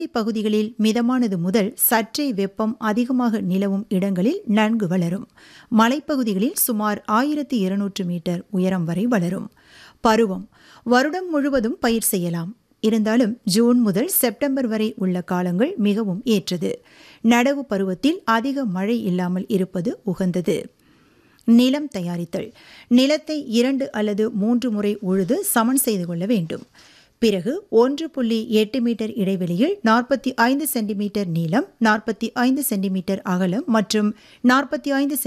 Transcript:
பகுதிகளில் மிதமானது முதல் சற்றே வெப்பம் அதிகமாக நிலவும் இடங்களில் நன்கு வளரும் மலைப்பகுதிகளில் சுமார் ஆயிரத்தி இருநூற்று மீட்டர் உயரம் வரை வளரும் பருவம் வருடம் முழுவதும் பயிர் செய்யலாம் இருந்தாலும் ஜூன் முதல் செப்டம்பர் வரை உள்ள காலங்கள் மிகவும் ஏற்றது நடவு பருவத்தில் அதிக மழை இல்லாமல் இருப்பது உகந்தது நிலம் தயாரித்தல் நிலத்தை இரண்டு அல்லது மூன்று முறை உழுது சமன் செய்து கொள்ள வேண்டும் பிறகு ஒன்று புள்ளி எட்டு மீட்டர் இடைவெளியில் நாற்பத்தி ஐந்து சென்டிமீட்டர் நீளம் நாற்பத்தி ஐந்து சென்டிமீட்டர் அகலம் மற்றும் நாற்பத்தி ஐந்து